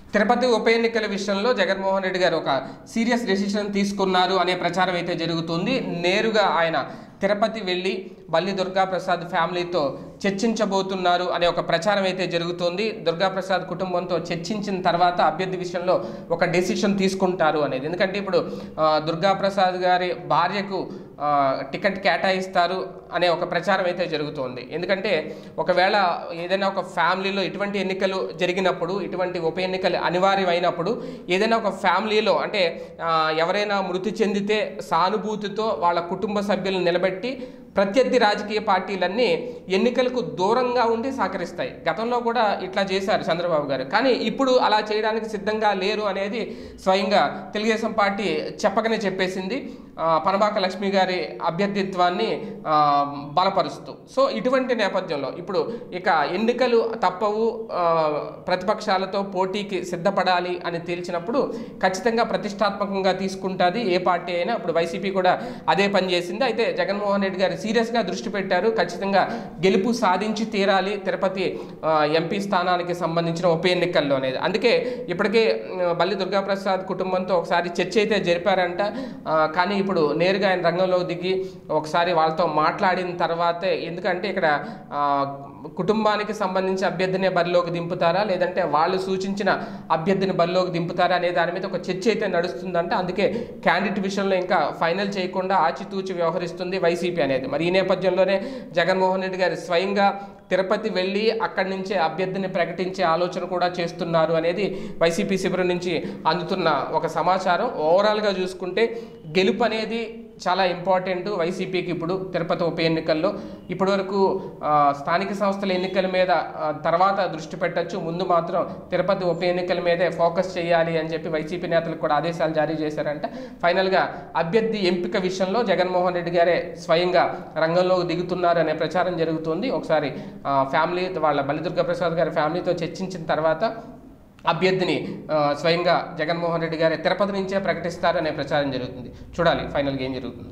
తిరుపతి ఉప ఎన్నికల విషయంలో జగన్మోహన్ రెడ్డి గారు ఒక సీరియస్ డెసిషన్ తీసుకున్నారు అనే ప్రచారం అయితే జరుగుతుంది నేరుగా ఆయన తిరుపతి వెళ్ళి బల్లి దుర్గాప్రసాద్ ఫ్యామిలీతో చర్చించబోతున్నారు అనే ఒక ప్రచారం అయితే జరుగుతుంది దుర్గాప్రసాద్ కుటుంబంతో చర్చించిన తర్వాత అభ్యర్థి విషయంలో ఒక డెసిషన్ తీసుకుంటారు అనేది ఎందుకంటే ఇప్పుడు ఆ, దుర్గాప్రసాద్ గారి భార్యకు ఆ, టికెట్ కేటాయిస్తారు అనే ఒక ప్రచారం అయితే జరుగుతోంది ఎందుకంటే ఒకవేళ ఏదైనా ఒక ఫ్యామిలీలో ఇటువంటి ఎన్నికలు జరిగినప్పుడు ఇటువంటి ఉప ఎన్నికలు అనివార్యమైనప్పుడు ఏదైనా ఒక ఫ్యామిలీలో అంటే ఆ, ఎవరైనా మృతి చెందితే సానుభూతితో వాళ్ళ కుటుంబ సభ్యులను నిలబెట్టి ప్రత్యర్థి రాజకీయ పార్టీలన్నీ ఎన్నికలకు దూరంగా ఉండి సహకరిస్తాయి గతంలో కూడా ఇట్లా చేశారు చంద్రబాబు గారు కానీ ఇప్పుడు అలా చేయడానికి సిద్ధంగా లేరు అనేది స్వయంగా తెలుగుదేశం పార్టీ చెప్పకనే చెప్పేసింది ఆ, పనబాక లక్ష్మి గారి అభ్యర్థిత్వాన్ని ఆ, బలపరుస్తూ సో ఇటువంటి నేపథ్యంలో ఇప్పుడు ఇక ఎన్నికలు తప్పవు ఆ, ప్రతిపక్షాలతో పోటీకి సిద్ధపడాలి అని తేల్చినప్పుడు ఖచ్చితంగా ప్రతిష్టాత్మకంగా తీసుకుంటుంది ఏ పార్టీ అయినా ఇప్పుడు వైసీపీ కూడా అదే పని చేసింది అయితే జగన్మోహన్ రెడ్డి గారు సీరియస్గా దృష్టి పెట్టారు ఖచ్చితంగా గెలుపు సాధించి తీరాలి తిరుపతి ఆ, ఎంపీ స్థానానికి సంబంధించిన ఉప ఎన్నికల్లో అనేది అందుకే ఇప్పటికే ఆ, బల్లి దుర్గాప్రసాద్ కుటుంబంతో ఒకసారి చర్చ అయితే జరిపారంట ఆ, కానీ ఇప్పుడు నేరుగా ఆయన రంగంలో దిగి ఒకసారి వాళ్ళతో మాట్లాడిన తర్వాతే ఎందుకంటే ఇక్కడ ఆ, కుటుంబానికి సంబంధించి అభ్యర్థిని బరిలోకి దింపుతారా లేదంటే వాళ్ళు సూచించిన అభ్యర్థిని బరిలోకి దింపుతారా అనే దాని మీద ఒక చర్చ అయితే నడుస్తుందంట అందుకే క్యాండిడేట్ విషయంలో ఇంకా ఫైనల్ చేయకుండా ఆచితూచి వ్యవహరిస్తుంది వైసీపీ అనేది మరి ఈ నేపథ్యంలోనే జగన్మోహన్ రెడ్డి గారు స్వయంగా తిరుపతి వెళ్ళి అక్కడి నుంచే అభ్యర్థిని ప్రకటించే ఆలోచన కూడా చేస్తున్నారు అనేది వైసీపీ శిబిరం నుంచి అందుతున్న ఒక సమాచారం ఓవరాల్గా చూసుకుంటే గెలుపు అనేది చాలా ఇంపార్టెంట్ వైసీపీకి ఇప్పుడు తిరుపతి ఉప ఎన్నికల్లో ఇప్పటివరకు ఆ, స్థానిక సంస్థల ఎన్నికల మీద ఆ, తర్వాత దృష్టి పెట్టచ్చు ముందు మాత్రం తిరుపతి ఉప ఎన్నికల మీదే ఫోకస్ చేయాలి అని చెప్పి వైసీపీ నేతలకు కూడా ఆదేశాలు జారీ చేశారంట ఫైనల్గా అభ్యర్థి ఎంపిక విషయంలో జగన్మోహన్ రెడ్డి గారే స్వయంగా రంగంలోకి దిగుతున్నారు అనే ప్రచారం జరుగుతుంది ఒకసారి ఆ, ఫ్యామిలీ వాళ్ళ బలిదుర్గ ప్రసాద్ గారి ఫ్యామిలీతో చర్చించిన తర్వాత అభ్యర్థిని ఆ, స్వయంగా జగన్మోహన్ రెడ్డి గారి తిరుపతి నుంచే ప్రకటిస్తారనే ప్రచారం జరుగుతుంది చూడాలి ఫైనల్గా ఏం జరుగుతుంది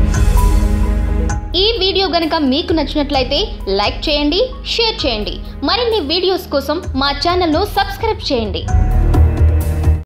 ఈ వీడియో గనుక మీకు నచ్చినట్లయితే లైక్ చేయండి షేర్ చేయండి మరిన్ని వీడియోస్ కోసం మా ఛానల్ను సబ్స్క్రైబ్ చేయండి